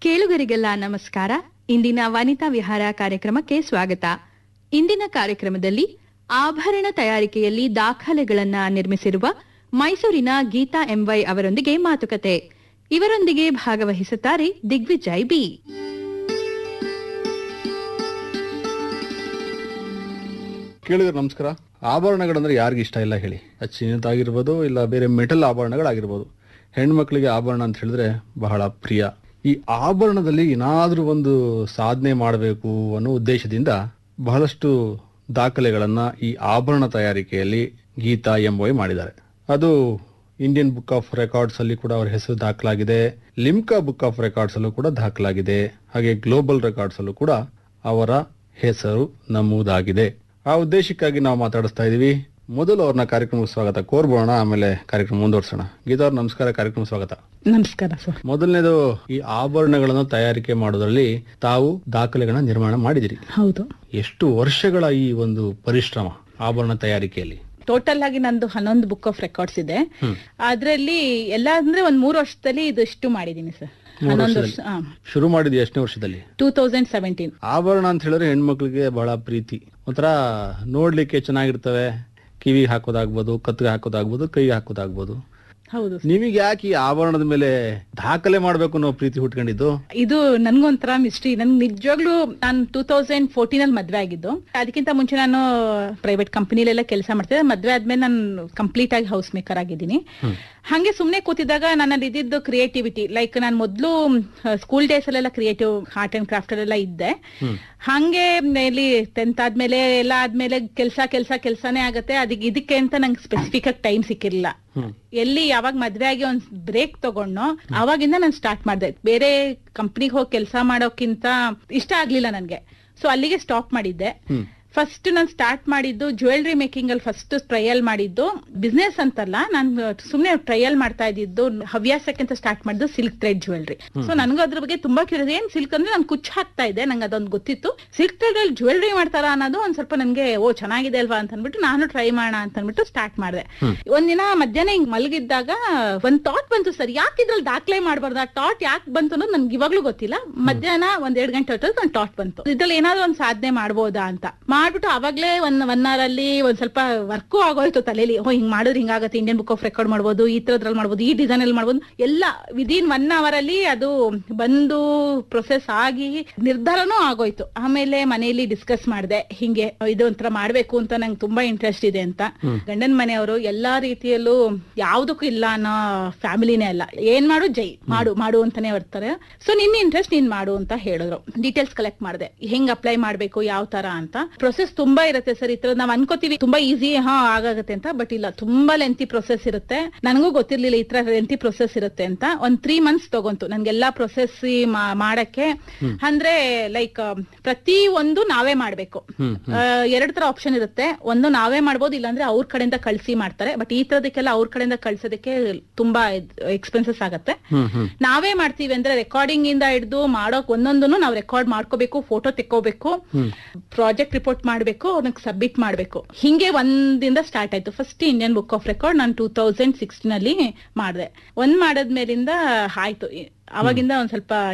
ಕೇಳುಗರಿಗೆಲ್ಲ ನಮಸ್ಕಾರ ಇಂದಿನ ವನಿತಾ ವಿಹಾರ ಕಾರ್ಯಕ್ರಮಕ್ಕೆ ಸ್ವಾಗತ ಇಂದಿನ ಕಾರ್ಯಕ್ರಮದಲ್ಲಿ ಆಭರಣ ತಯಾರಿಕೆಯಲ್ಲಿ ದಾಖಲೆಗಳನ್ನ ನಿರ್ಮಿಸಿರುವ ಮೈಸೂರಿನ ಗೀತಾ ಎಂವೈ ಅವರೊಂದಿಗೆ ಮಾತುಕತೆ ಇವರೊಂದಿಗೆ ಭಾಗವಹಿಸುತ್ತಾರೆ ದಿಗ್ವಿಜಯ್ ಬಿ ಕೇಳಿದ್ರೆ ನಮಸ್ಕಾರ ಆಭರಣಗಳಂದ್ರೆ ಯಾರಿಗೆ ಇಷ್ಟ ಇಲ್ಲ ಹೇಳಿ ಅದು ಚಿನ್ನದಾಗಿರ್ಬೋದು ಇಲ್ಲ ಬೇರೆ ಮೆಟಲ್ ಆಭರಣಗಳಾಗಿರ್ಬೋದು ಹೆಣ್ಮಕ್ಳಿಗೆ ಆಭರಣ ಅಂತ ಹೇಳಿದ್ರೆ ಬಹಳ ಪ್ರಿಯ ಈ ಆಭರಣದಲ್ಲಿ ಏನಾದ್ರೂ ಒಂದು ಸಾಧನೆ ಮಾಡಬೇಕು ಅನ್ನೋ ಉದ್ದೇಶದಿಂದ ಬಹಳಷ್ಟು ದಾಖಲೆಗಳನ್ನ ಈ ಆಭರಣ ತಯಾರಿಕೆಯಲ್ಲಿ ಗೀತಾ ಎಂಬೊಯ್ ಮಾಡಿದ್ದಾರೆ ಅದು ಇಂಡಿಯನ್ ಬುಕ್ ಆಫ್ ರೆಕಾರ್ಡ್ಸ್ ಅಲ್ಲಿ ಕೂಡ ಅವರ ಹೆಸರು ದಾಖಲಾಗಿದೆ ಲಿಮ್ಕಾ ಬುಕ್ ಆಫ್ ರೆಕಾರ್ಡ್ಸ್ ಅಲ್ಲೂ ಕೂಡ ದಾಖಲಾಗಿದೆ ಹಾಗೆ ಗ್ಲೋಬಲ್ ರೆಕಾರ್ಡ್ಸ್ ಅಲ್ಲೂ ಕೂಡ ಅವರ ಹೆಸರು ನಮೂದಾಗಿದೆ ಆ ಉದ್ದೇಶಕ್ಕಾಗಿ ನಾವು ಮಾತಾಡಿಸ್ತಾ ಇದೀವಿ ಮೊದಲು ಅವ್ರನ್ನ ಕಾರ್ಯಕ್ರಮಕ್ಕೆ ಸ್ವಾಗತ ಕೋರ್ಬೋಣ ಆಮೇಲೆ ಕಾರ್ಯಕ್ರಮ ಮುಂದುವರ್ಸೋಣ ಗೀತಾ ಅವ್ರ ನಮಸ್ಕಾರ ಕಾರ್ಯಕ್ರಮ ಸ್ವಾಗತ ನಮಸ್ಕಾರ ಸರ್ ಮೊದಲನೇದು ಈ ಆಭರಣಗಳನ್ನು ತಯಾರಿಕೆ ಮಾಡೋದ್ರಲ್ಲಿ ತಾವು ದಾಖಲೆಗಳನ್ನ ನಿರ್ಮಾಣ ಮಾಡಿದಿರಿ ಹೌದು ಎಷ್ಟು ವರ್ಷಗಳ ಈ ಒಂದು ಪರಿಶ್ರಮ ಆಭರಣ ತಯಾರಿಕೆಯಲ್ಲಿ ಟೋಟಲ್ ಆಗಿ ನಂದು ಹನ್ನೊಂದು ಬುಕ್ ಆಫ್ ರೆಕಾರ್ಡ್ಸ್ ಇದೆ ಅದ್ರಲ್ಲಿ ಎಲ್ಲ ಅಂದ್ರೆ ಒಂದ್ ಮೂರು ವರ್ಷದಲ್ಲಿ ಇದು ಇಷ್ಟು ಮಾಡಿದೀನಿ ಸರ್ ಹನ್ನೊಂದು ವರ್ಷ ಶುರು ಮಾಡಿದ್ವಿ ಎಷ್ಟನೇ ವರ್ಷದಲ್ಲಿ ಟೂ ತೌಸಂಡ್ ಸೆವೆಂಟೀನ್ ಆಭರಣ ಅಂತ ಹೇಳಿದ್ರೆ ಹೆಣ್ಮಕ್ಳಿಗೆ ಬಹಳ ಪ್ರೀತಿ ಒಂಥರ ನೋಡ್ಲಿಕ್ಕೆ ಚೆನ್ನಾಗಿರ್ತವೆ ಕಿವಿಗೆ ಹಾಕೋದಾಗ್ಬೋದು ಕತ್ತಿಗೆ ಹಾಕೋದಾಗ್ಬೋದು ಕೈಗೆ ಹಾಕೋದಾಗ್ಬೋದು ಹೌದು ನಿಮಗೆ ಯಾಕೆ ಈ ಆಭರಣದ ಮೇಲೆ ದಾಖಲೆ ಮಾಡ್ಬೇಕು ಅನ್ನೋ ಪ್ರೀತಿ ಹುಟ್ಕೊಂಡಿದ್ದು ಇದು ನನ್ಗೊಂಥರ ಮಿಸ್ಟ್ರಿ ನನ್ಗೆ ನಿಜವಾಗ್ಲೂ ನಾನು ಟೂ ತೌಸಂಡ್ ಫೋರ್ಟೀನ್ ಅಲ್ಲಿ ಮದ್ವೆ ಆಗಿದ್ದು ಅದಕ್ಕಿಂತ ಮುಂಚೆ ನಾನು ಪ್ರೈವೇಟ್ ಕಂಪನಿಲೆಲ್ಲ ಕೆಲಸ ಮಾಡ್ತಿದ್ದೆ ಮದ್ವೆ ಆದ್ಮೇಲೆ ನಾನು ಕಂಪ್ಲೀಟ್ ಆಗಿ ಹೌಸ್ ಮೇಕರ್ ಆಗಿದ್ದೀನಿ ಹಂಗೆ ಸುಮ್ನೆ ಕೂತಿದ್ದಾಗ ನನ್ನಲ್ಲಿ ಇದ್ದಿದ್ದು ಕ್ರಿಯೇಟಿವಿಟಿ ಲೈಕ್ ನಾನು ಮೊದಲು ಸ್ಕೂಲ್ ಡೇಸ್ ಅಲ್ಲೆಲ್ಲ ಕ್ರಿಯೇಟಿವ್ ಆರ್ಟ್ ಅಂಡ್ ಕ್ರಾಫ್ಟ್ ಅಲ್ಲೆಲ್ಲ ಇದ್ದೆ ಹಂಗೆ ಇಲ್ಲಿ ಟೆಂತ್ ಆದ್ಮೇಲೆ ಎಲ್ಲ ಆದ್ಮೇಲೆ ಕೆಲಸ ಕೆಲಸ ಕೆಲಸನೇ ಆಗತ್ತೆ ಅದಕ್ಕೆ ಇದಕ್ಕೆ ಅಂತ ನಂಗೆ ಸ್ಪೆಸಿಫಿಕ್ ಆಗಿ ಟೈಮ್ ಸಿಕ್ಕಿರ್ಲಿಲ್ಲ ಎಲ್ಲಿ ಯಾವಾಗ ಮದ್ವೆ ಆಗಿ ಒಂದ್ ಬ್ರೇಕ್ ತಗೊಂಡು ಅವಾಗಿಂದ ನಾನು ಸ್ಟಾರ್ಟ್ ಮಾಡ್ದೆ ಬೇರೆ ಕಂಪ್ನಿಗೆ ಹೋಗಿ ಕೆಲಸ ಮಾಡೋಕ್ಕಿಂತ ಇಷ್ಟ ಆಗ್ಲಿಲ್ಲ ನನ್ಗೆ ಸೊ ಅಲ್ಲಿಗೆ ಸ್ಟಾಪ್ ಮಾಡಿದ್ದೆ ಫಸ್ಟ್ ನಾನು ಸ್ಟಾರ್ಟ್ ಮಾಡಿದ್ದು ಜ್ಯುವೆಲ್ರಿ ಮೇಕಿಂಗ್ ಅಲ್ಲಿ ಫಸ್ಟ್ ಟ್ರಯಲ್ ಮಾಡಿದ್ದು ಬಿಸ್ನೆಸ್ ಅಂತಲ್ಲ ನಾನು ಸುಮ್ನೆ ಟ್ರಯಲ್ ಮಾಡ್ತಾ ಇದ್ದಿದ್ದು ಹವ್ಯಾಸಕ್ಕಿಂತ ಸ್ಟಾರ್ಟ್ ಮಾಡಿದ್ದು ಸಿಲ್ಕ್ ಥ್ರೆಡ್ ಜ್ಯುವೆಲ್ರಿ ಸೊ ನನಗೂ ಅದ್ರ ಬಗ್ಗೆ ತುಂಬಾ ಕ್ಯೂರಿಯಸ್ ಏನ್ ಸಿಲ್ಕ್ ಅಂದ್ರೆ ನಾನು ಕುಚ್ಚು ಹಾಕ್ತಾ ಇದ್ದೆ ನಂಗೆ ಅದೊಂದು ಗೊತ್ತಿತ್ತು ಸಿಲ್ಕ್ ಥ್ರೆಡ್ ಅಲ್ಲಿ ಜ್ಯುವೆಲ್ರಿ ಮಾಡ್ತಾರಾ ಅನ್ನೋದು ಒಂದ್ ಸ್ವಲ್ಪ ನನ್ಗೆ ಓ ಚೆನ್ನಾಗಿದೆ ಅಲ್ವಾ ಅಂತ ಅನ್ಬಿಟ್ಟು ನಾನು ಟ್ರೈ ಮಾಡೋಣ ಅಂತ ಅನ್ಬಿಟ್ಟು ಸ್ಟಾರ್ಟ್ ಮಾಡಿದೆ ಒಂದಿನ ಮಧ್ಯಾಹ್ನ ಹಿಂಗ್ ಮಲಗಿದ್ದಾಗ ಒಂದ್ ಥಾಟ್ ಬಂತು ಸರ್ ಯಾಕೆ ಇದ್ರಲ್ಲಿ ದಾಖಲೆ ಮಾಡಬಾರ್ದು ಆ ಥಾಟ್ ಯಾಕೆ ಬಂತು ಅನ್ನೋದು ನನ್ಗೆ ಇವಾಗ್ಲೂ ಗೊತ್ತಿಲ್ಲ ಮಧ್ಯಾಹ್ನ ಒಂದ್ ಎರಡ್ ಗಂಟೆ ಹೊತ್ತಲ್ಲಿ ಒಂದು ಥಾಟ್ ಬಂತು ಇದ್ರಲ್ಲಿ ಏನಾದ್ರು ಒಂದ್ ಸಾಧನೆ ಮಾಡ್ಬೋದಾ ಅಂತ ಮಾಡ್ಬಿಟ್ಟು ಅವಾಗ್ಲೇ ಒಂದ್ ಒನ್ ಅವರ್ ಅಲ್ಲಿ ಒಂದ್ ಸ್ವಲ್ಪ ವರ್ಕು ಆಗೋಯ್ತು ತಲೆಲಿ ಓ ಹಿಂಗ್ ಮಾಡಿದ್ರೆ ಹಿಂಗಾಗತ್ತೆ ಇಂಡಿಯನ್ ಬುಕ್ ಆಫ್ ರೆಕಾರ್ಡ್ ಮಾಡ್ಬೋದು ಈ ತರದ್ರಲ್ಲಿ ಮಾಡ್ಬೋದು ಈ ಡಿಸೈನ್ ಅಲ್ಲಿ ಮಾಡ್ಬೋದು ಎಲ್ಲ ವಿದಿನ್ ಒನ್ ಅವರ್ ಅಲ್ಲಿ ಅದು ಬಂದು ಪ್ರೊಸೆಸ್ ಆಗಿ ನಿರ್ಧಾರನೂ ಆಗೋಯ್ತು ಆಮೇಲೆ ಮನೆಯಲ್ಲಿ ಡಿಸ್ಕಸ್ ಮಾಡಿದೆ ಹಿಂಗೆ ಇದು ಒಂಥರ ಮಾಡ್ಬೇಕು ಅಂತ ನಂಗೆ ತುಂಬಾ ಇಂಟ್ರೆಸ್ಟ್ ಇದೆ ಅಂತ ಗಂಡನ ಮನೆಯವರು ಎಲ್ಲಾ ರೀತಿಯಲ್ಲೂ ಯಾವ್ದಕ್ಕೂ ಇಲ್ಲ ಅನ್ನೋ ಫ್ಯಾಮಿಲಿನೇ ಅಲ್ಲ ಏನ್ ಮಾಡು ಜೈ ಮಾಡು ಮಾಡು ಅಂತಾನೆ ಬರ್ತಾರೆ ಸೊ ನಿನ್ನ ಇಂಟ್ರೆಸ್ಟ್ ನೀನ್ ಮಾಡು ಅಂತ ಹೇಳಿದ್ರು ಡೀಟೇಲ್ಸ್ ಕಲೆಕ್ಟ್ ಮಾಡಿದೆ ಹೆಂಗ್ ಅಪ್ಲೈ ಮಾಡ್ಬೇಕು ಯಾವ ತರ ಅಂತ ಪ್ರೊಸೆಸ್ ತುಂಬಾ ಇರುತ್ತೆ ಸರ್ ಈ ತರ ನಾವ್ ಅನ್ಕೋತೀವಿ ತುಂಬಾ ಈಸಿ ಹಾ ಆಗಾಗತ್ತೆ ಅಂತ ಬಟ್ ಇಲ್ಲ ತುಂಬಾ ಲೆಂತಿ ಪ್ರೊಸೆಸ್ ಇರುತ್ತೆ ನನಗೂ ಗೊತ್ತಿರ್ಲಿಲ್ಲ ಈ ತರ ಲೆಂತಿ ಪ್ರೊಸೆಸ್ ಇರುತ್ತೆ ಅಂತ ಒಂದ್ ತ್ರೀ ಮಂತ್ಸ್ ತಗೊಂತು ನನ್ಗೆಲ್ಲಾ ಪ್ರೊಸೆಸ್ ಮಾಡಕ್ಕೆ ಅಂದ್ರೆ ಲೈಕ್ ಪ್ರತಿ ಒಂದು ನಾವೇ ಮಾಡ್ಬೇಕು ಆ, ಎರಡ್ ತರ ಆಪ್ಷನ್ ಇರುತ್ತೆ ಒಂದು ನಾವೇ ಮಾಡ್ಬೋದು ಇಲ್ಲಾಂದ್ರೆ ಅವ್ರ ಕಡೆಯಿಂದ ಕಳ್ಸಿ ಮಾಡ್ತಾರೆ ಬಟ್ ಈ ತರದಕ್ಕೆಲ್ಲ ಅವ್ರ ಕಡೆಯಿಂದ ಕಳ್ಸೋದಕ್ಕೆ ತುಂಬಾ ಎಕ್ಸ್ಪೆನ್ಸಸ್ ಆಗತ್ತೆ ನಾವೇ ಮಾಡ್ತೀವಿ ಅಂದ್ರೆ ರೆಕಾರ್ಡಿಂಗ್ ಇಂದ ಹಿಡಿದು ಮಾಡೋಕ್ ಒಂದೊಂದನ್ನು ನಾವು ರೆಕಾರ್ಡ್ ಮಾಡ್ಕೋಬೇಕು ಫೋಟೋ ತೆಕ್ಕೋಬೇಕು ಪ್ರಾಜೆಕ್ಟ್ ರಿಪೋರ್ಟ್ ಮಾಡ್ಬೇಕು ಅವ್ರಿಗೆ ಸಬ್ಮಿಟ್ ಮಾಡ್ಬೇಕು ಹಿಂಗೆ ಒಂದಿಂದ ಸ್ಟಾರ್ಟ್ ಆಯ್ತು first Indian book of record ನಾನು ಟೂ ತೌಸಂಡ್ ಸಿಕ್ಸ್ಟೀನ್ ಅಲ್ಲಿ ಮಾಡಿದೆ ಒಂದ್ ಮಾಡದ್ಮೇಲಿಂದ ಆಯ್ತು ಅವಾಗಿಂದ ಒಂದ್ ಸ್ವಲ್ಪ